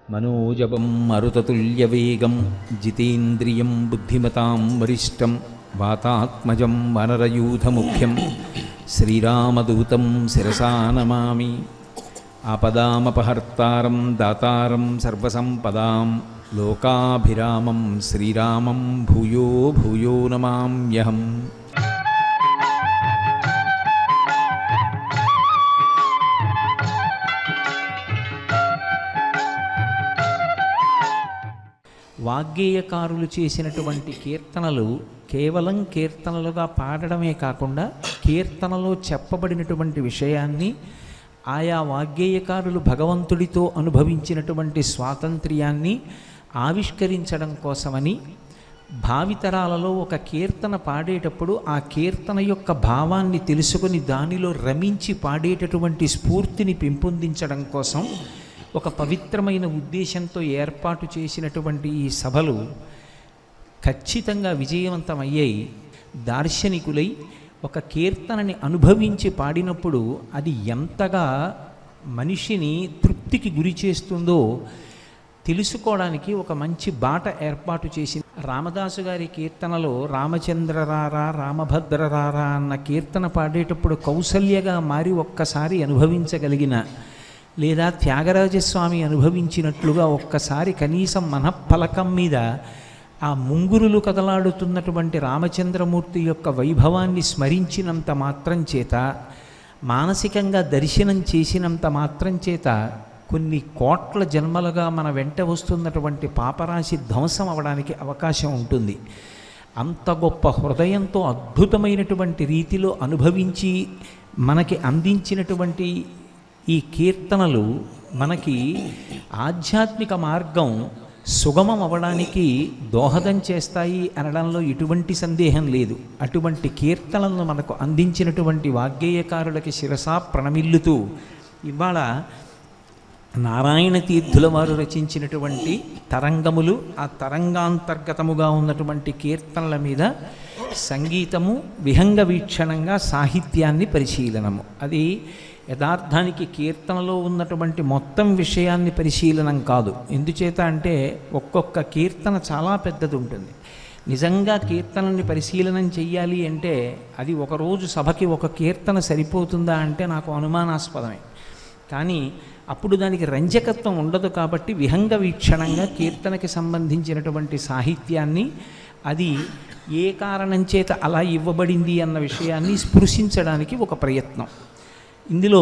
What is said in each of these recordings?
మనోజవం మరుతతుల్యవేగం జితేంద్రియం బుద్ధిమతాం వరిష్టం వాతాత్మజం వనరయూధముఖ్యం శ్రీరామదూతం శిరసా నమామి ఆపదామపహర్తారం దాతారం సర్వసంపదాం లోకాభిరామం శ్రీరామం భూయో భూయో నమామ్యహం వాగ్గేయకారులు చేసినటువంటి కీర్తనలు కేవలం కీర్తనలుగా పాడడమే కాకుండా కీర్తనలో చెప్పబడినటువంటి విషయాన్ని ఆయా వాగ్గేయకారులు భగవంతుడితో అనుభవించినటువంటి స్వాతంత్ర్యాన్ని ఆవిష్కరించడం కోసమని భావితరాలలో ఒక కీర్తన పాడేటప్పుడు ఆ కీర్తన యొక్క భావాన్ని తెలుసుకొని దానిలో రమించి పాడేటటువంటి స్ఫూర్తిని పెంపొందించడం కోసం ఒక పవిత్రమైన ఉద్దేశంతో ఏర్పాటు చేసినటువంటి ఈ సభలు ఖచ్చితంగా విజయవంతమయ్యాయి దార్శనికులై ఒక కీర్తనని అనుభవించి పాడినప్పుడు అది ఎంతగా మనిషిని తృప్తికి గురి చేస్తుందో తెలుసుకోవడానికి ఒక మంచి బాట ఏర్పాటు చేసి రామదాసు గారి కీర్తనలో రామచంద్రరారా రామభద్రరారా అన్న కీర్తన పాడేటప్పుడు కౌసల్యగా మారి ఒక్కసారి అనుభవించగలిగిన లేదా త్యాగరాజస్వామి అనుభవించినట్లుగా ఒక్కసారి కనీసం మనఃఫలకం మీద ఆ ముంగురులు కదలాడుతున్నటువంటి రామచంద్రమూర్తి యొక్క వైభవాన్ని స్మరించినంత మాత్రం చేత మానసికంగా దర్శనం చేసినంత మాత్రం చేత కొన్ని కోట్ల జన్మలుగా మన వెంట వస్తున్నటువంటి పాపరాశి ధ్వంసం అవడానికి అవకాశం ఉంటుంది అంత గొప్ప హృదయంతో అద్భుతమైనటువంటి రీతిలో అనుభవించి మనకి అందించినటువంటి ఈ కీర్తనలు మనకి ఆధ్యాత్మిక మార్గం సుగమం అవ్వడానికి దోహదం చేస్తాయి అనడంలో ఎటువంటి సందేహం లేదు అటువంటి కీర్తనలను మనకు అందించినటువంటి వాగ్గేయకారులకి శిరసా ప్రణమిల్లుతూ ఇవాళ నారాయణ తీర్థుల వారు రచించినటువంటి తరంగములు ఆ తరంగాంతర్గతముగా ఉన్నటువంటి కీర్తనల మీద సంగీతము విహంగ వీక్షణంగా సాహిత్యాన్ని పరిశీలనము అది యథార్థానికి కీర్తనలో ఉన్నటువంటి మొత్తం విషయాన్ని పరిశీలనం కాదు ఎందుచేత అంటే ఒక్కొక్క కీర్తన చాలా పెద్దది ఉంటుంది నిజంగా కీర్తనని పరిశీలనం చెయ్యాలి అంటే అది ఒకరోజు సభకి ఒక కీర్తన సరిపోతుందా అంటే నాకు అనుమానాస్పదమే కానీ అప్పుడు దానికి రంజకత్వం ఉండదు కాబట్టి విహంగ వీక్షణంగా కీర్తనకి సంబంధించినటువంటి సాహిత్యాన్ని అది ఏ కారణం చేత అలా ఇవ్వబడింది అన్న విషయాన్ని స్పృశించడానికి ఒక ప్రయత్నం ఇందులో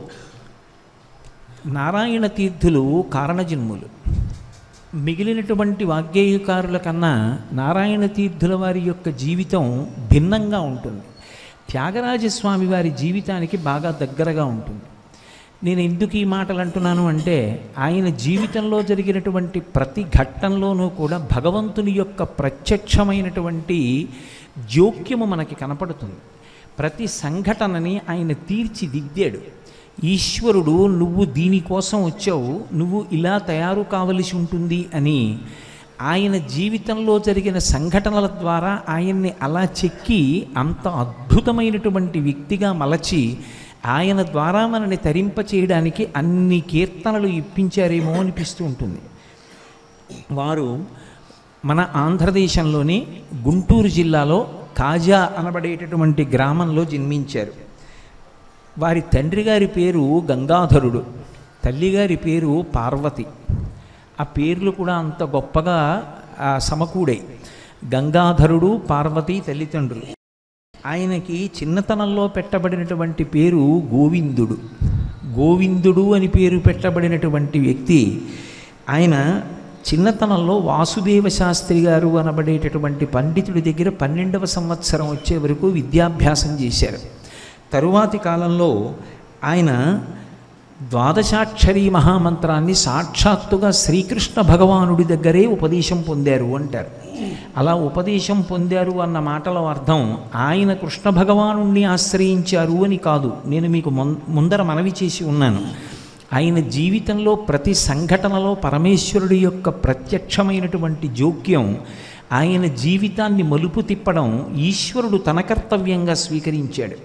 నారాయణ తీర్థులు కారణజన్ములు మిగిలినటువంటి వాగ్గేయకారుల కన్నా నారాయణ తీర్థుల వారి యొక్క జీవితం భిన్నంగా ఉంటుంది త్యాగరాజస్వామి వారి జీవితానికి బాగా దగ్గరగా ఉంటుంది నేను ఎందుకు ఈ మాటలు అంటున్నాను అంటే ఆయన జీవితంలో జరిగినటువంటి ప్రతి ఘట్టంలోనూ కూడా భగవంతుని యొక్క ప్రత్యక్షమైనటువంటి జోక్యము మనకి కనపడుతుంది ప్రతి సంఘటనని ఆయన తీర్చిదిద్దాడు ఈశ్వరుడు నువ్వు దీనికోసం వచ్చావు నువ్వు ఇలా తయారు కావలసి ఉంటుంది అని ఆయన జీవితంలో జరిగిన సంఘటనల ద్వారా ఆయన్ని అలా చెక్కి అంత అద్భుతమైనటువంటి వ్యక్తిగా మలచి ఆయన ద్వారా మనని తరింప చేయడానికి అన్ని కీర్తనలు ఇప్పించారేమో అనిపిస్తూ ఉంటుంది వారు మన ఆంధ్రదేశంలోని గుంటూరు జిల్లాలో కాజా అనబడేటటువంటి గ్రామంలో జన్మించారు వారి తండ్రి గారి పేరు గంగాధరుడు తల్లిగారి పేరు పార్వతి ఆ పేర్లు కూడా అంత గొప్పగా సమకూడే గంగాధరుడు పార్వతి తల్లిదండ్రులు ఆయనకి చిన్నతనంలో పెట్టబడినటువంటి పేరు గోవిందుడు గోవిందుడు అని పేరు పెట్టబడినటువంటి వ్యక్తి ఆయన చిన్నతనంలో వాసుదేవ శాస్త్రి గారు అనబడేటటువంటి పండితుడి దగ్గర పన్నెండవ సంవత్సరం వచ్చే వరకు విద్యాభ్యాసం చేశారు తరువాతి కాలంలో ఆయన ద్వాదశాక్షరీ మహామంత్రాన్ని సాక్షాత్తుగా శ్రీకృష్ణ భగవానుడి దగ్గరే ఉపదేశం పొందారు అంటారు అలా ఉపదేశం పొందారు అన్న మాటల అర్థం ఆయన కృష్ణ భగవాను ఆశ్రయించారు అని కాదు నేను మీకు ముందర మనవి చేసి ఉన్నాను ఆయన జీవితంలో ప్రతి సంఘటనలో పరమేశ్వరుడి యొక్క ప్రత్యక్షమైనటువంటి జోక్యం ఆయన జీవితాన్ని మలుపు తిప్పడం ఈశ్వరుడు తన కర్తవ్యంగా స్వీకరించాడు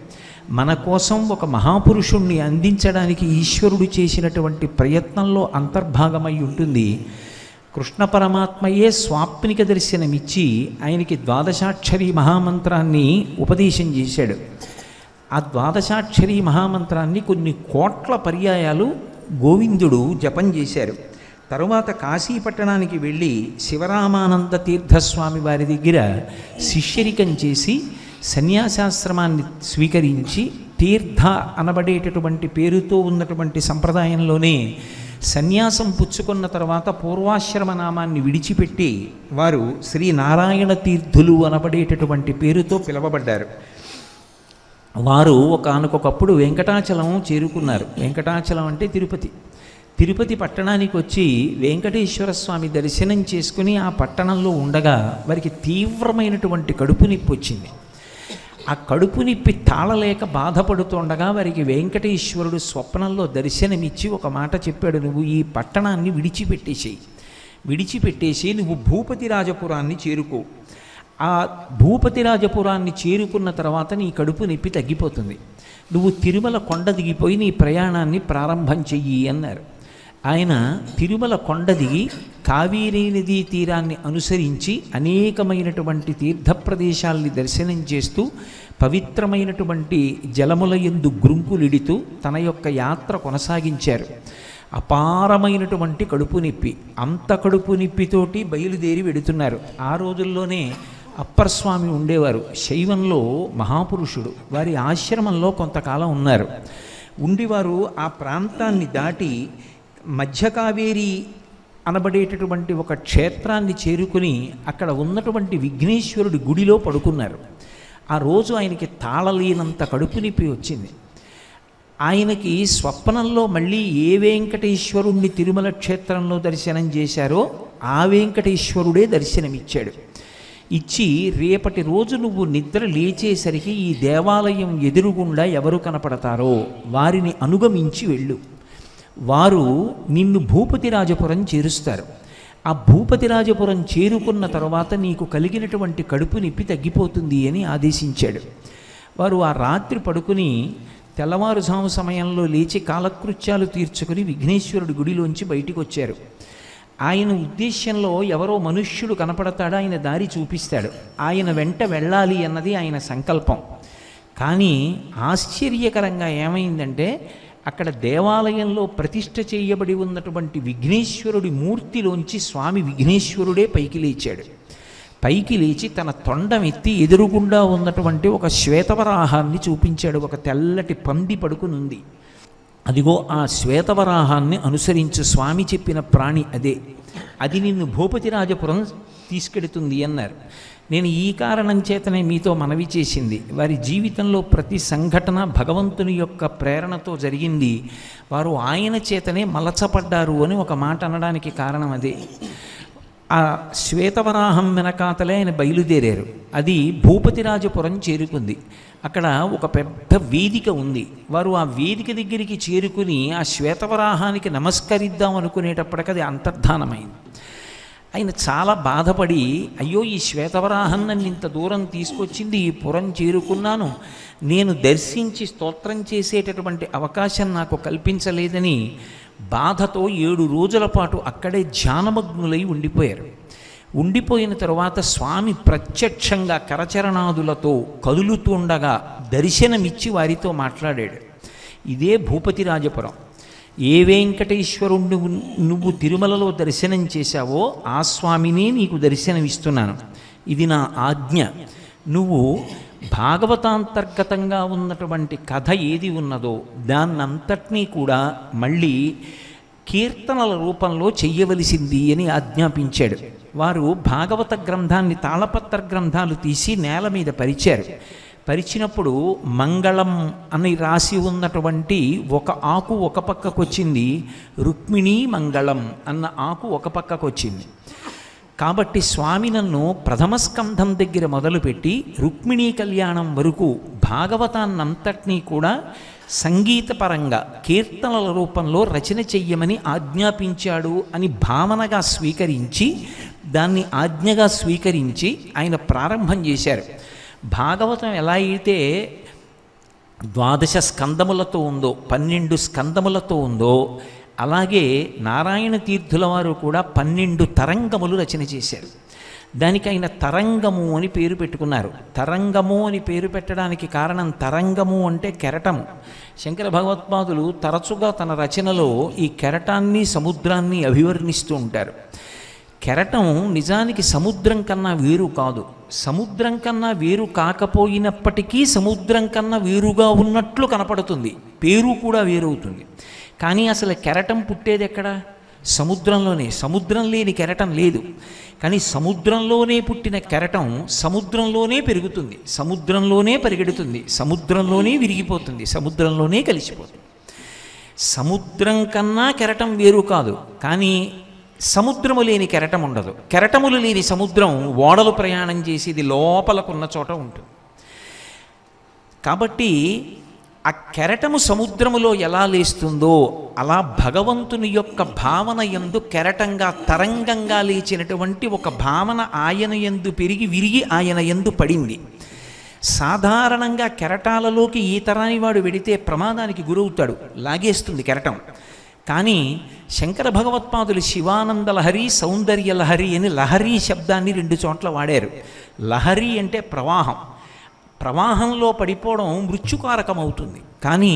మన కోసం ఒక మహాపురుషుణ్ణి అందించడానికి ఈశ్వరుడు చేసినటువంటి ప్రయత్నంలో అంతర్భాగమై ఉంటుంది కృష్ణ పరమాత్మయే స్వాప్నిక దర్శనమిచ్చి ఆయనకి ద్వాదశాక్షరి మహామంత్రాన్ని ఉపదేశం చేశాడు ఆ ద్వాదశాక్షరి మహామంత్రాన్ని కొన్ని కోట్ల పర్యాయాలు గోవిందుడు జపం చేశారు తరువాత కాశీ పట్టణానికి వెళ్ళి శివరామానంద తీర్థస్వామి వారి దగ్గర శిష్యరికం చేసి సన్యాసాశ్రమాన్ని స్వీకరించి తీర్థ అనబడేటటువంటి పేరుతో ఉన్నటువంటి సంప్రదాయంలోనే సన్యాసం పుచ్చుకున్న తర్వాత పూర్వాశ్రమ నామాన్ని విడిచిపెట్టి వారు శ్రీ నారాయణ తీర్థులు అనబడేటటువంటి పేరుతో పిలువబడ్డారు వారు ఒకనకొకప్పుడు వెంకటాచలం చేరుకున్నారు వెంకటాచలం అంటే తిరుపతి తిరుపతి పట్టణానికి వచ్చి వెంకటేశ్వర స్వామి దర్శనం చేసుకుని ఆ పట్టణంలో ఉండగా వారికి తీవ్రమైనటువంటి కడుపు నొప్పి వచ్చింది ఆ కడుపు నొప్పి తాళలేక బాధపడుతుండగా వారికి వెంకటేశ్వరుడు స్వప్నంలో దర్శనమిచ్చి ఒక మాట చెప్పాడు నువ్వు ఈ పట్టణాన్ని విడిచిపెట్టేసేయి విడిచిపెట్టేసి నువ్వు భూపతి రాజపురాన్ని చేరుకో ఆ భూపతి రాజపురాన్ని చేరుకున్న తర్వాత నీ కడుపు నొప్పి తగ్గిపోతుంది నువ్వు తిరుమల కొండ దిగిపోయి నీ ప్రయాణాన్ని ప్రారంభం చెయ్యి అన్నారు ఆయన తిరుమల కొండ దిగి కావేరీ నదీ తీరాన్ని అనుసరించి అనేకమైనటువంటి తీర్థ ప్రదేశాల్ని దర్శనం చేస్తూ పవిత్రమైనటువంటి జలముల ఎందు గ్రుంకులిడితూ తన యొక్క యాత్ర కొనసాగించారు అపారమైనటువంటి కడుపు నొప్పి అంత కడుపు నొప్పితోటి బయలుదేరి వెడుతున్నారు ఆ రోజుల్లోనే అప్పర్ స్వామి ఉండేవారు శైవంలో మహాపురుషుడు వారి ఆశ్రమంలో కొంతకాలం ఉన్నారు ఉండివారు ఆ ప్రాంతాన్ని దాటి మధ్యకావేరి అనబడేటటువంటి ఒక క్షేత్రాన్ని చేరుకుని అక్కడ ఉన్నటువంటి విఘ్నేశ్వరుడి గుడిలో పడుకున్నారు ఆ రోజు ఆయనకి తాళలేనంత కడుపు నొప్పి వచ్చింది ఆయనకి స్వప్నంలో మళ్ళీ ఏ వెంకటేశ్వరుణ్ణి తిరుమల క్షేత్రంలో దర్శనం చేశారో ఆ వెంకటేశ్వరుడే దర్శనమిచ్చాడు ఇచ్చి రేపటి రోజు నువ్వు నిద్ర లేచేసరికి ఈ దేవాలయం ఎదురుగుండా ఎవరు కనపడతారో వారిని అనుగమించి వెళ్ళు వారు నిన్ను భూపతి రాజపురం చేరుస్తారు ఆ భూపతి రాజపురం చేరుకున్న తర్వాత నీకు కలిగినటువంటి కడుపు నొప్పి తగ్గిపోతుంది అని ఆదేశించాడు వారు ఆ రాత్రి పడుకుని తెల్లవారుజాము సమయంలో లేచి కాలకృత్యాలు తీర్చుకుని విఘ్నేశ్వరుడి గుడిలోంచి బయటికి వచ్చారు ఆయన ఉద్దేశ్యంలో ఎవరో మనుష్యుడు కనపడతాడు ఆయన దారి చూపిస్తాడు ఆయన వెంట వెళ్ళాలి అన్నది ఆయన సంకల్పం కానీ ఆశ్చర్యకరంగా ఏమైందంటే అక్కడ దేవాలయంలో ప్రతిష్ఠ చేయబడి ఉన్నటువంటి విఘ్నేశ్వరుడి మూర్తిలోంచి స్వామి విఘ్నేశ్వరుడే పైకి లేచాడు పైకి లేచి తన తొండమెత్తి ఎదురుగుండా ఉన్నటువంటి ఒక శ్వేతవరాహాన్ని చూపించాడు ఒక తెల్లటి పంది పడుకునుంది అదిగో ఆ శ్వేతవరాహాన్ని అనుసరించు స్వామి చెప్పిన ప్రాణి అదే అది నిన్ను భూపతిరాజపురం తీసుకెడుతుంది అన్నారు నేను ఈ కారణం చేతనే మీతో మనవి చేసింది వారి జీవితంలో ప్రతి సంఘటన భగవంతుని యొక్క ప్రేరణతో జరిగింది వారు ఆయన చేతనే మలచపడ్డారు అని ఒక మాట అనడానికి కారణం అదే ఆ శ్వేతవరాహం వెనకాతలే ఆయన బయలుదేరారు అది భూపతిరాజపురం చేరుకుంది అక్కడ ఒక పెద్ద వేదిక ఉంది వారు ఆ వేదిక దగ్గరికి చేరుకుని ఆ శ్వేతవరాహానికి నమస్కరిద్దాం అనుకునేటప్పటికి అది అంతర్ధానమైంది ఆయన చాలా బాధపడి అయ్యో ఈ శ్వేతవరాహం నన్ను ఇంత దూరం తీసుకొచ్చింది ఈ పురం చేరుకున్నాను నేను దర్శించి స్తోత్రం చేసేటటువంటి అవకాశం నాకు కల్పించలేదని బాధతో ఏడు రోజుల పాటు అక్కడే ధ్యానమగ్నులై ఉండిపోయారు ఉండిపోయిన తరువాత స్వామి ప్రత్యక్షంగా కరచరణాదులతో కదులుతుండగా దర్శనమిచ్చి వారితో మాట్లాడాడు ఇదే భూపతి రాజపురం ఏ వెంకటేశ్వరుణ్ణి నువ్వు తిరుమలలో దర్శనం చేశావో ఆ స్వామినే నీకు దర్శనమిస్తున్నాను ఇది నా ఆజ్ఞ నువ్వు భాగవతాంతర్గతంగా ఉన్నటువంటి కథ ఏది ఉన్నదో దాన్నంతటినీ కూడా మళ్ళీ కీర్తనల రూపంలో చెయ్యవలసింది అని ఆజ్ఞాపించాడు వారు భాగవత గ్రంథాన్ని తాళపత్ర గ్రంథాలు తీసి నేల మీద పరిచారు పరిచినప్పుడు మంగళం అని రాసి ఉన్నటువంటి ఒక ఆకు ఒక పక్కకు వచ్చింది రుక్మిణీ మంగళం అన్న ఆకు ఒక పక్కకు వచ్చింది కాబట్టి స్వామి నన్ను ప్రథమ స్కంధం దగ్గర మొదలుపెట్టి రుక్మిణీ కళ్యాణం వరకు భాగవతాన్నంతటినీ కూడా సంగీతపరంగా కీర్తనల రూపంలో రచన చెయ్యమని ఆజ్ఞాపించాడు అని భావనగా స్వీకరించి దాన్ని ఆజ్ఞగా స్వీకరించి ఆయన ప్రారంభం చేశారు భాగవతం ఎలా అయితే ద్వాదశ స్కందములతో ఉందో పన్నెండు స్కందములతో ఉందో అలాగే నారాయణ తీర్థుల వారు కూడా పన్నెండు తరంగములు రచన చేశారు దానికి ఆయన తరంగము అని పేరు పెట్టుకున్నారు తరంగము అని పేరు పెట్టడానికి కారణం తరంగము అంటే కెరటము శంకర భగవత్పాదులు తరచుగా తన రచనలో ఈ కెరటాన్ని సముద్రాన్ని అభివర్ణిస్తూ ఉంటారు కెరటం నిజానికి సముద్రం కన్నా వేరు కాదు సముద్రం కన్నా వేరు కాకపోయినప్పటికీ సముద్రం కన్నా వేరుగా ఉన్నట్లు కనపడుతుంది పేరు కూడా వేరవుతుంది కానీ అసలు కెరటం పుట్టేది ఎక్కడ సముద్రంలోనే సముద్రం లేని కెరటం లేదు కానీ సముద్రంలోనే పుట్టిన కెరటం సముద్రంలోనే పెరుగుతుంది సముద్రంలోనే పరిగెడుతుంది సముద్రంలోనే విరిగిపోతుంది సముద్రంలోనే కలిసిపోతుంది సముద్రం కన్నా కెరటం వేరు కాదు కానీ సముద్రము లేని కెరటం ఉండదు కెరటములు లేని సముద్రం ఓడలు ప్రయాణం చేసేది లోపలకున్న చోట ఉంటుంది కాబట్టి ఆ కెరటము సముద్రములో ఎలా లేస్తుందో అలా భగవంతుని యొక్క భావన ఎందు కెరటంగా తరంగంగా లేచినటువంటి ఒక భావన ఆయన ఎందు పెరిగి విరిగి ఆయన ఎందు పడింది సాధారణంగా కెరటాలలోకి ఈ తరాని వాడు వెడితే ప్రమాదానికి గురవుతాడు లాగేస్తుంది కెరటం కానీ శంకర భగవత్పాదులు శివానంద లహరి సౌందర్య లహరి అని లహరి శబ్దాన్ని రెండు చోట్ల వాడారు లహరి అంటే ప్రవాహం ప్రవాహంలో పడిపోవడం మృత్యుకారకం అవుతుంది కానీ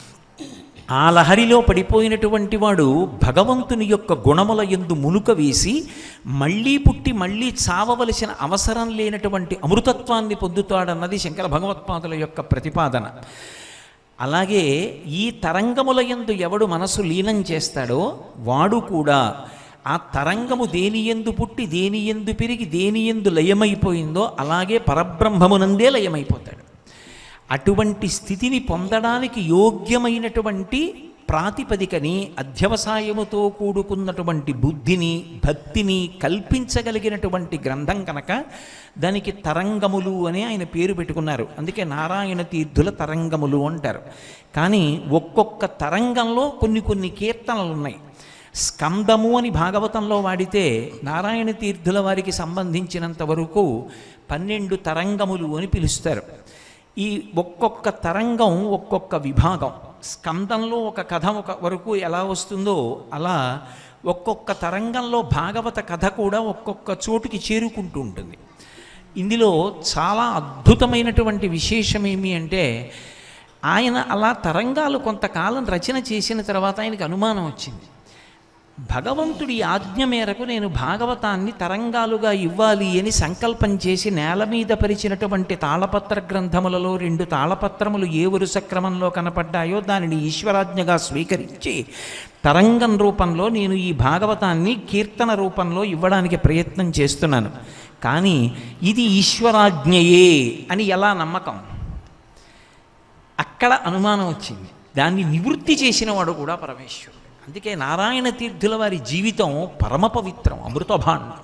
ఆ లహరిలో పడిపోయినటువంటి వాడు భగవంతుని యొక్క గుణముల ఎందు మునుక వేసి మళ్ళీ పుట్టి మళ్ళీ చావవలసిన అవసరం లేనటువంటి అమృతత్వాన్ని పొందుతాడన్నది శంకర భగవత్పాదుల యొక్క ప్రతిపాదన అలాగే ఈ తరంగముల యందు ఎవడు మనసు లీనం చేస్తాడో వాడు కూడా ఆ తరంగము దేని ఎందు పుట్టి దేని ఎందు పెరిగి దేని ఎందు లయమైపోయిందో అలాగే పరబ్రహ్మమునందే లయమైపోతాడు అటువంటి స్థితిని పొందడానికి యోగ్యమైనటువంటి ప్రాతిపదికని అధ్యవసాయముతో కూడుకున్నటువంటి బుద్ధిని భక్తిని కల్పించగలిగినటువంటి గ్రంథం కనుక దానికి తరంగములు అని ఆయన పేరు పెట్టుకున్నారు అందుకే నారాయణ తీర్థుల తరంగములు అంటారు కానీ ఒక్కొక్క తరంగంలో కొన్ని కొన్ని కీర్తనలు ఉన్నాయి స్కందము అని భాగవతంలో వాడితే నారాయణ తీర్థుల వారికి సంబంధించినంత వరకు పన్నెండు తరంగములు అని పిలుస్తారు ఈ ఒక్కొక్క తరంగం ఒక్కొక్క విభాగం స్కందంలో ఒక కథ ఒక వరకు ఎలా వస్తుందో అలా ఒక్కొక్క తరంగంలో భాగవత కథ కూడా ఒక్కొక్క చోటుకి చేరుకుంటూ ఉంటుంది ఇందులో చాలా అద్భుతమైనటువంటి విశేషం ఏమి అంటే ఆయన అలా తరంగాలు కొంతకాలం రచన చేసిన తర్వాత ఆయనకు అనుమానం వచ్చింది భగవంతుడి ఆజ్ఞ మేరకు నేను భాగవతాన్ని తరంగాలుగా ఇవ్వాలి అని సంకల్పం చేసి నేల మీద పరిచినటువంటి తాళపత్ర గ్రంథములలో రెండు తాళపత్రములు ఏ వరుస క్రమంలో కనపడ్డాయో దానిని ఈశ్వరాజ్ఞగా స్వీకరించి తరంగం రూపంలో నేను ఈ భాగవతాన్ని కీర్తన రూపంలో ఇవ్వడానికి ప్రయత్నం చేస్తున్నాను కానీ ఇది ఈశ్వరాజ్ఞయే అని ఎలా నమ్మకం అక్కడ అనుమానం వచ్చింది దాన్ని నివృత్తి చేసిన వాడు కూడా పరమేశ్వరుడు అందుకే నారాయణ తీర్థుల వారి జీవితం పరమ పవిత్రం అమృతభాండం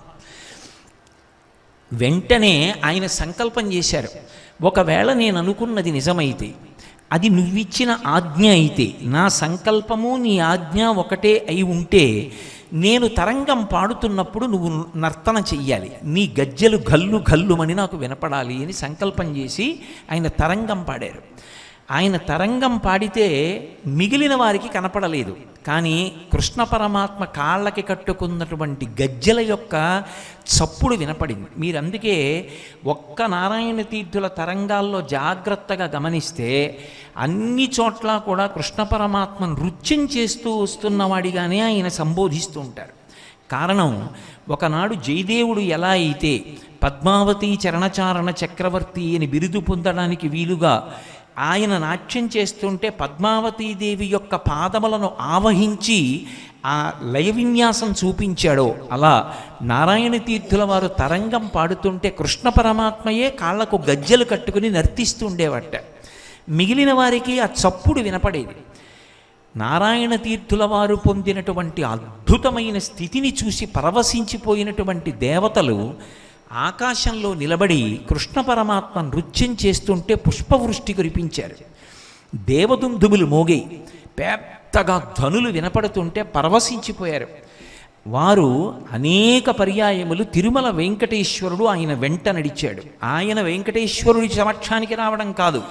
వెంటనే ఆయన సంకల్పం చేశారు ఒకవేళ నేను అనుకున్నది నిజమైతే అది నువ్విచ్చిన ఆజ్ఞ అయితే నా సంకల్పము నీ ఆజ్ఞ ఒకటే అయి ఉంటే నేను తరంగం పాడుతున్నప్పుడు నువ్వు నర్తన చెయ్యాలి నీ గజ్జెలు గల్లు గల్లుమని నాకు వినపడాలి అని సంకల్పం చేసి ఆయన తరంగం పాడారు ఆయన తరంగం పాడితే మిగిలిన వారికి కనపడలేదు కానీ కృష్ణ పరమాత్మ కాళ్ళకి కట్టుకున్నటువంటి గజ్జెల యొక్క చప్పుడు వినపడింది మీరు అందుకే ఒక్క నారాయణ తీర్థుల తరంగాల్లో జాగ్రత్తగా గమనిస్తే అన్ని చోట్ల కూడా కృష్ణ పరమాత్మ నృత్యం చేస్తూ వస్తున్నవాడిగానే ఆయన సంబోధిస్తూ ఉంటారు కారణం ఒకనాడు జయదేవుడు ఎలా అయితే పద్మావతి చరణచారణ చక్రవర్తి అని బిరుదు పొందడానికి వీలుగా ఆయన నాట్యం చేస్తుంటే పద్మావతీదేవి యొక్క పాదములను ఆవహించి ఆ లయ విన్యాసం చూపించాడో అలా నారాయణ తీర్థుల వారు తరంగం పాడుతుంటే కృష్ణ పరమాత్మయే కాళ్లకు గజ్జెలు కట్టుకుని నర్తిస్తూ ఉండేవట మిగిలిన వారికి ఆ చప్పుడు వినపడేది నారాయణ తీర్థుల వారు పొందినటువంటి అద్భుతమైన స్థితిని చూసి పరవశించిపోయినటువంటి దేవతలు ఆకాశంలో నిలబడి కృష్ణ పరమాత్మ నృత్యం చేస్తుంటే పుష్పవృష్టి కురిపించారు దేవదుందుములు మోగాయి పెద్దగా ధనులు వినపడుతుంటే పరవశించిపోయారు వారు అనేక పర్యాయములు తిరుమల వెంకటేశ్వరుడు ఆయన వెంట నడిచాడు ఆయన వెంకటేశ్వరుడి సమక్షానికి రావడం కాదు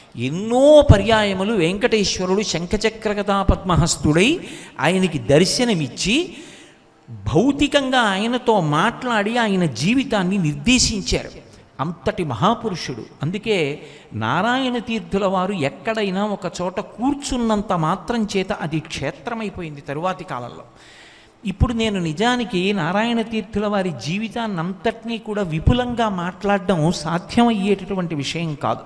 ఎన్నో పర్యాయములు వెంకటేశ్వరుడు శంఖచక్రగదా పద్మహస్తుడై ఆయనకి దర్శనమిచ్చి భౌతికంగా ఆయనతో మాట్లాడి ఆయన జీవితాన్ని నిర్దేశించారు అంతటి మహాపురుషుడు అందుకే నారాయణ తీర్థుల వారు ఎక్కడైనా ఒక చోట కూర్చున్నంత మాత్రం చేత అది క్షేత్రమైపోయింది తరువాతి కాలంలో ఇప్పుడు నేను నిజానికి నారాయణ తీర్థుల వారి జీవితాన్ని అంతటినీ కూడా విపులంగా మాట్లాడడం సాధ్యమయ్యేటటువంటి విషయం కాదు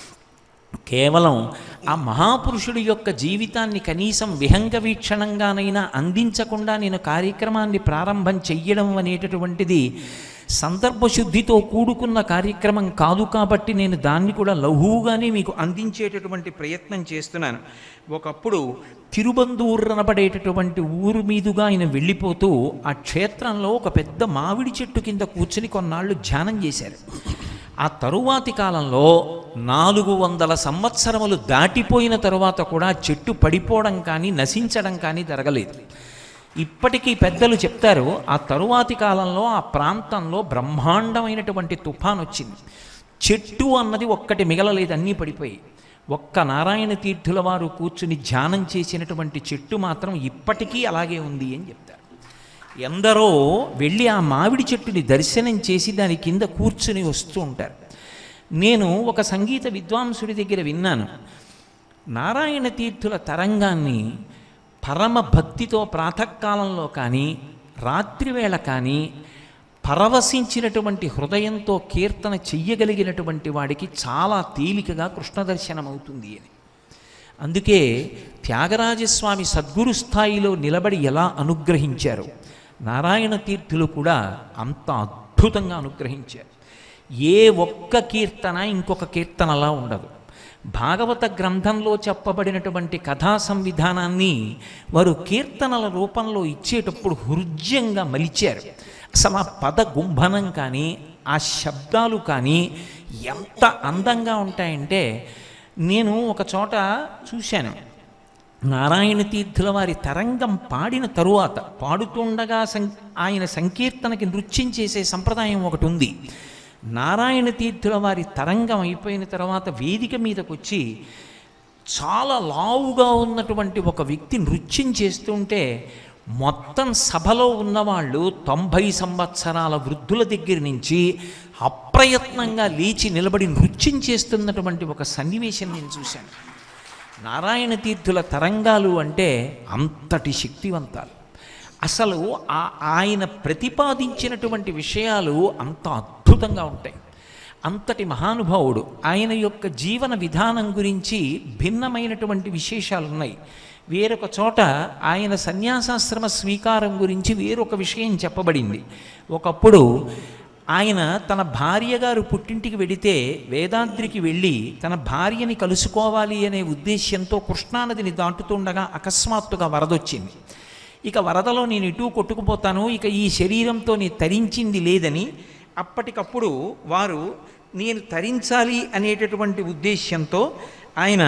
కేవలం ఆ మహాపురుషుడి యొక్క జీవితాన్ని కనీసం విహంగ వీక్షణంగానైనా అందించకుండా నేను కార్యక్రమాన్ని ప్రారంభం చెయ్యడం అనేటటువంటిది సందర్భశుద్ధితో కూడుకున్న కార్యక్రమం కాదు కాబట్టి నేను దాన్ని కూడా లఘువుగానే మీకు అందించేటటువంటి ప్రయత్నం చేస్తున్నాను ఒకప్పుడు తిరుబందూరు అనబడేటటువంటి ఊరు మీదుగా ఆయన వెళ్ళిపోతూ ఆ క్షేత్రంలో ఒక పెద్ద మామిడి చెట్టు కింద కూర్చుని కొన్నాళ్ళు ధ్యానం చేశారు ఆ తరువాతి కాలంలో నాలుగు వందల సంవత్సరములు దాటిపోయిన తరువాత కూడా చెట్టు పడిపోవడం కానీ నశించడం కానీ జరగలేదు ఇప్పటికీ పెద్దలు చెప్తారు ఆ తరువాతి కాలంలో ఆ ప్రాంతంలో బ్రహ్మాండమైనటువంటి తుఫాన్ వచ్చింది చెట్టు అన్నది ఒక్కటి మిగలలేదు అన్నీ పడిపోయి ఒక్క నారాయణ తీర్థుల వారు కూర్చుని ధ్యానం చేసినటువంటి చెట్టు మాత్రం ఇప్పటికీ అలాగే ఉంది అని చెప్తారు ఎందరో వెళ్ళి ఆ మామిడి చెట్టుని దర్శనం చేసి దాని కింద కూర్చుని వస్తూ ఉంటారు నేను ఒక సంగీత విద్వాంసుడి దగ్గర విన్నాను నారాయణ తీర్థుల తరంగాన్ని పరమ భక్తితో ప్రాతకాలంలో కానీ రాత్రివేళ కానీ పరవశించినటువంటి హృదయంతో కీర్తన చెయ్యగలిగినటువంటి వాడికి చాలా తేలికగా కృష్ణ దర్శనం అవుతుంది అని అందుకే త్యాగరాజస్వామి సద్గురు స్థాయిలో నిలబడి ఎలా అనుగ్రహించారు నారాయణ తీర్థులు కూడా అంత అద్భుతంగా అనుగ్రహించారు ఏ ఒక్క కీర్తన ఇంకొక కీర్తనలా ఉండదు భాగవత గ్రంథంలో చెప్పబడినటువంటి కథా సంవిధానాన్ని వారు కీర్తనల రూపంలో ఇచ్చేటప్పుడు హృద్యంగా మలిచారు అసలు ఆ పద గుంభనం కానీ ఆ శబ్దాలు కానీ ఎంత అందంగా ఉంటాయంటే నేను ఒక చోట చూశాను నారాయణ తీర్థుల వారి తరంగం పాడిన తరువాత పాడుతుండగా సం ఆయన సంకీర్తనకి నృత్యం చేసే సంప్రదాయం ఒకటి ఉంది నారాయణ తీర్థుల వారి తరంగం అయిపోయిన తర్వాత వేదిక మీదకి వచ్చి చాలా లావుగా ఉన్నటువంటి ఒక వ్యక్తి నృత్యం చేస్తుంటే మొత్తం సభలో ఉన్నవాళ్ళు తొంభై సంవత్సరాల వృద్ధుల దగ్గర నుంచి అప్రయత్నంగా లేచి నిలబడి నృత్యం చేస్తున్నటువంటి ఒక సన్నివేశం నేను చూశాను నారాయణ తీర్థుల తరంగాలు అంటే అంతటి శక్తివంతాలు అసలు ఆ ఆయన ప్రతిపాదించినటువంటి విషయాలు అంత అద్భుతంగా ఉంటాయి అంతటి మహానుభావుడు ఆయన యొక్క జీవన విధానం గురించి భిన్నమైనటువంటి విశేషాలు ఉన్నాయి వేరొక చోట ఆయన సన్యాసాశ్రమ స్వీకారం గురించి వేరొక విషయం చెప్పబడింది ఒకప్పుడు ఆయన తన భార్య గారు పుట్టింటికి వెడితే వేదాద్రికి వెళ్ళి తన భార్యని కలుసుకోవాలి అనే ఉద్దేశ్యంతో కృష్ణానదిని దాటుతుండగా అకస్మాత్తుగా వరదొచ్చింది ఇక వరదలో నేను ఇటు కొట్టుకుపోతాను ఇక ఈ శరీరంతో నేను తరించింది లేదని అప్పటికప్పుడు వారు నేను తరించాలి అనేటటువంటి ఉద్దేశ్యంతో ఆయన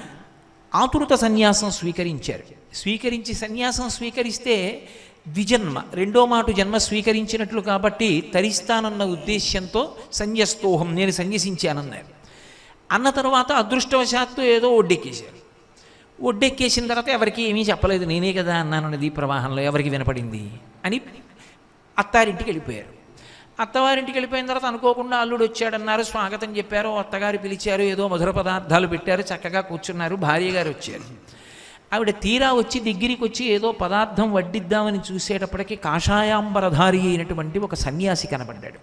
ఆతురత సన్యాసం స్వీకరించారు స్వీకరించి సన్యాసం స్వీకరిస్తే ద్విజన్మ రెండో మాట జన్మ స్వీకరించినట్లు కాబట్టి తరిస్తానన్న ఉద్దేశ్యంతో సన్యస్తోహం నేను సన్యసించానన్నారు అన్న తర్వాత అదృష్టవశాత్తు ఏదో ఒడ్డెక్కేశారు ఒడ్డెక్కేసిన తర్వాత ఎవరికి ఏమీ చెప్పలేదు నేనే కదా అన్నాను నదీ ప్రవాహంలో ఎవరికి వినపడింది అని అత్తారింటికి వెళ్ళిపోయారు అత్తవారింటికి వెళ్ళిపోయిన తర్వాత అనుకోకుండా అల్లుడు వచ్చాడన్నారు స్వాగతం చెప్పారు అత్తగారు పిలిచారు ఏదో మధుర పదార్థాలు పెట్టారు చక్కగా కూర్చున్నారు భార్య గారు వచ్చారు ఆవిడ తీరా వచ్చి దగ్గరికి వచ్చి ఏదో పదార్థం వడ్డిద్దామని చూసేటప్పటికి కాషాయాంబరధారి అయినటువంటి ఒక సన్యాసి కనబడ్డాడు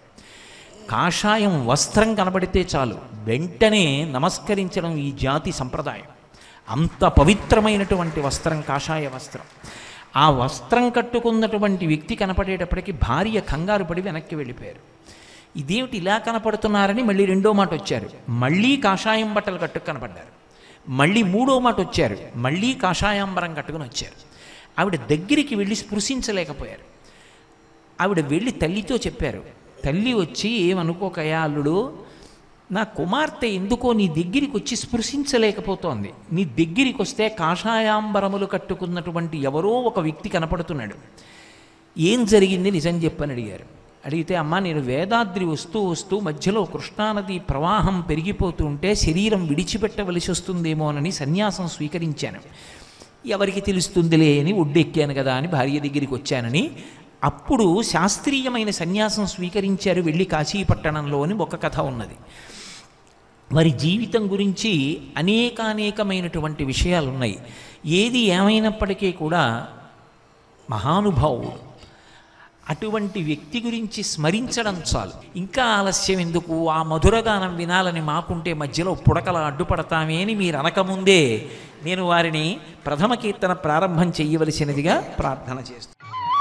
కాషాయం వస్త్రం కనబడితే చాలు వెంటనే నమస్కరించడం ఈ జాతి సంప్రదాయం అంత పవిత్రమైనటువంటి వస్త్రం కాషాయ వస్త్రం ఆ వస్త్రం కట్టుకున్నటువంటి వ్యక్తి కనపడేటప్పటికి భార్య కంగారు పడి వెనక్కి వెళ్ళిపోయారు ఇదేమిటి ఇలా కనపడుతున్నారని మళ్ళీ రెండో మాట వచ్చారు మళ్ళీ కాషాయం బట్టలు కట్టుకు కనపడ్డారు మళ్ళీ మూడో మాట వచ్చారు మళ్ళీ కాషాయాంబరం కట్టుకుని వచ్చారు ఆవిడ దగ్గరికి వెళ్ళి స్పృశించలేకపోయారు ఆవిడ వెళ్ళి తల్లితో చెప్పారు తల్లి వచ్చి ఏమనుకోకయా అల్లుడు నా కుమార్తె ఎందుకో నీ దగ్గరికి వచ్చి స్పృశించలేకపోతోంది నీ దగ్గరికి వస్తే కాషాయాంబరములు కట్టుకున్నటువంటి ఎవరో ఒక వ్యక్తి కనపడుతున్నాడు ఏం జరిగింది నిజం చెప్పని అడిగారు అడిగితే అమ్మ నేను వేదాద్రి వస్తూ వస్తూ మధ్యలో కృష్ణానది ప్రవాహం పెరిగిపోతూ ఉంటే శరీరం విడిచిపెట్టవలసి వస్తుందేమోనని సన్యాసం స్వీకరించాను ఎవరికి తెలుస్తుందిలే అని ఒడ్డెక్కాను కదా అని భార్య దగ్గరికి వచ్చానని అప్పుడు శాస్త్రీయమైన సన్యాసం స్వీకరించారు వెళ్ళి కాశీపట్టణంలో అని ఒక కథ ఉన్నది వారి జీవితం గురించి అనేకానేకమైనటువంటి విషయాలు ఉన్నాయి ఏది ఏమైనప్పటికీ కూడా మహానుభావుడు అటువంటి వ్యక్తి గురించి స్మరించడం చాలు ఇంకా ఆలస్యం ఎందుకు ఆ మధురగానం వినాలని మాకుంటే మధ్యలో పుడకల అడ్డుపడతామే అని మీరు అనకముందే నేను వారిని ప్రథమ కీర్తన ప్రారంభం చెయ్యవలసినదిగా ప్రార్థన చేస్తాను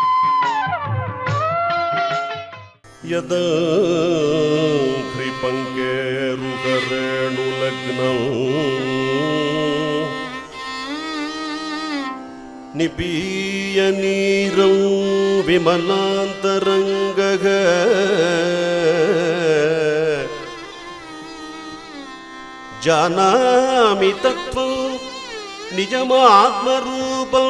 యదా హ్రిపంకేరుకరేణులగ్నం నిపీయ నీరం విమలాంతరంగగ జానామి తత్వం నిజమాత్మరూపం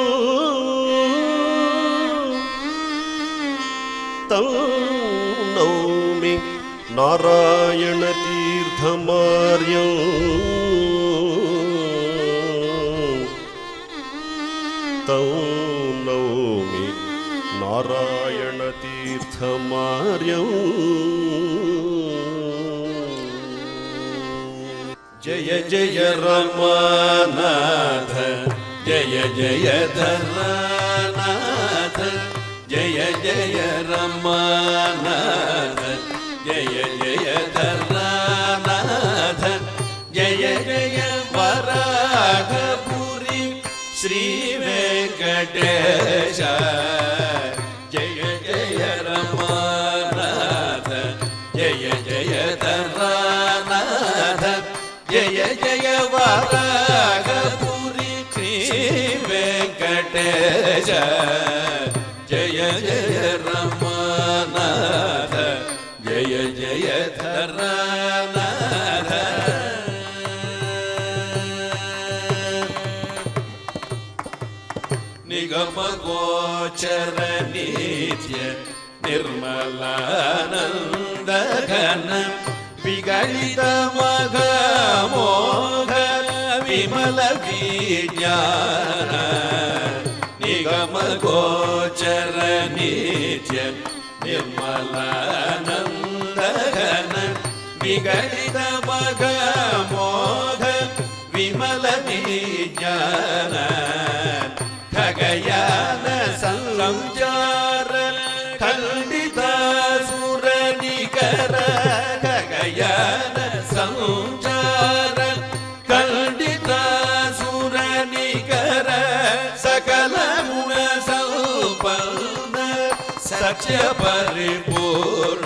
తం నౌమి నారాయణ తీర్థమార్యం తం నౌమి నారాయణ తీర్థమార్యం జయ జయ రమానాథ జయ జయ ధరానాథ జయ జయ రమానాథ జయ జయ ధరానాథ జయ జయ వరాఘపురి శ్రీ వెంకటేశ జయ జయ రమానాథ జయ జయ ధరానాథ జయ జయ వరాఘపురి శ్రీ వెంకటేశ జయ జయ రమానాథ జయ జయ ధరానాథ నిగమ గోచర నిత్య నిర్మలానంద ఘన విగళిత మఘ మోఘ విమల విజ్ఞాన నిగమ గోచర నిత్య నిర్మలానంద ఘన విగళిత మఘ మోఘ విమల విజ్ఞాన ఖగయాన సంచార ఖండిత సుర నికర ఖగయాన సంచార ఖండిత సుర నికర సకల గుణ సంపన్న సత్య పరిపూర్ణ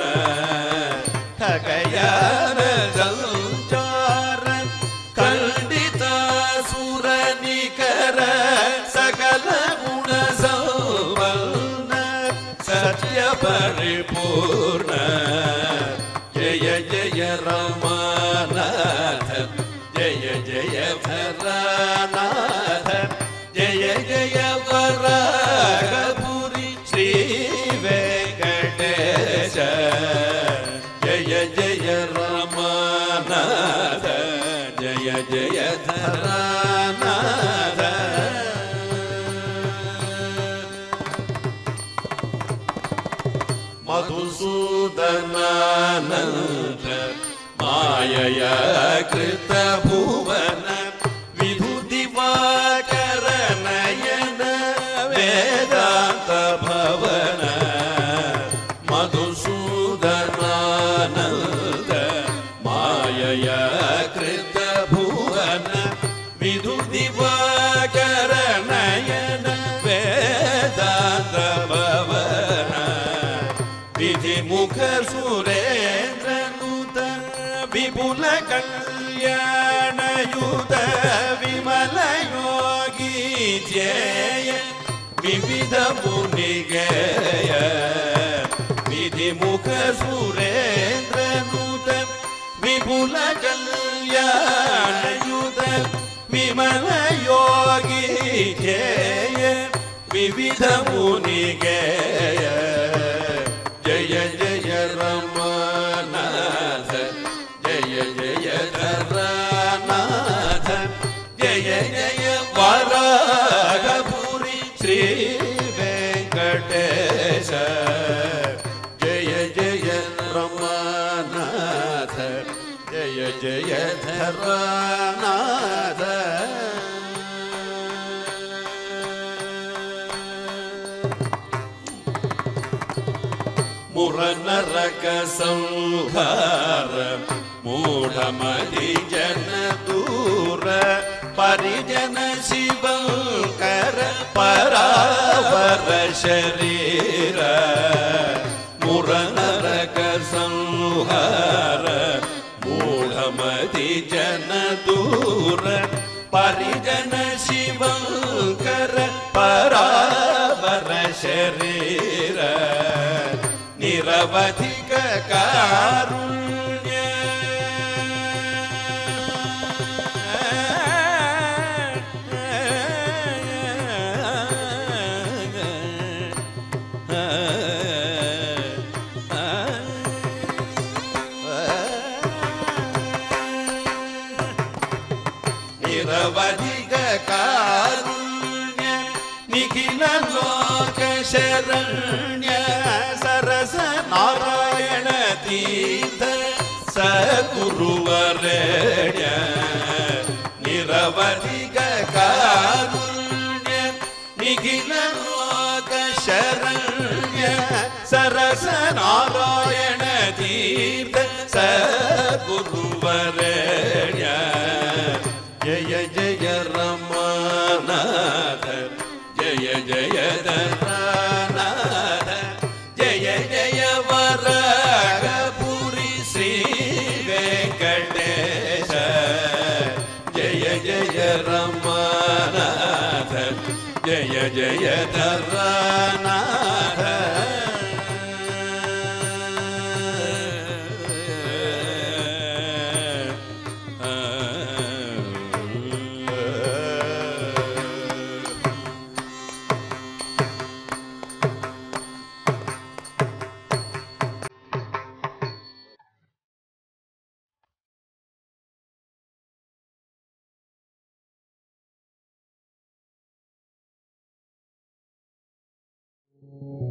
ఖగయాన సంచార ఖండిత సుర నికర సకల గుణ సంపన్న సత్య పరిపూర్ణ జయ జయ రమానాథ జయ జయ భరానాథ జయ జయ వరాగపురి శ్రీ వెంకటేశ జయ జయ రమానాథ జయ జయ ధరానాథ మధుసూదనానంద మాయయ కృత భువన విధుతి నయన వేదాంత భవన మధుసూదనానంద మాయయ కృత భువన విధుతి నయన వేదాంత భవన విధి ముఖ సురేంద్ర నూత విపుల కళ్యాణయుత విమల యోగి జయ వివిధ మునిగయ విధి ముఖ సురేంద్ర నూత విపుల కళ్యాణయుత విమల యోగి జయ వివిధ మునిగయ జయ జయ జయ వరాహపురి శ్రీ వెంకటేశ జయ జయ రమనాథ జయ జయ ధరనాథ మురనరక సంహార మూఢమది జన దూర పరిజన శివంకర పరావర శరీర మురనరక సంహార మూఢమది జన దూర పరిజన శివంకర పరావర శరీర నిరవధిక కారుణ్య నిరవధిక కారుణ్య నిఖిల లోక శరణ్య సరస నారాయణ తీర్థ సగురువరేణ్య నిరవధిక కారుణ్య నిఖిల లోక శరణ్య సరస నారాయణ తీర్థ సగురువరేణ్య జయ జయ రమనాథ జయ జయ ధరనాథ జయ జయ వరగపురి శ్రీ వెంకటేశ జయ జయ రమనాథ జయ జయ ధరనాథ Thank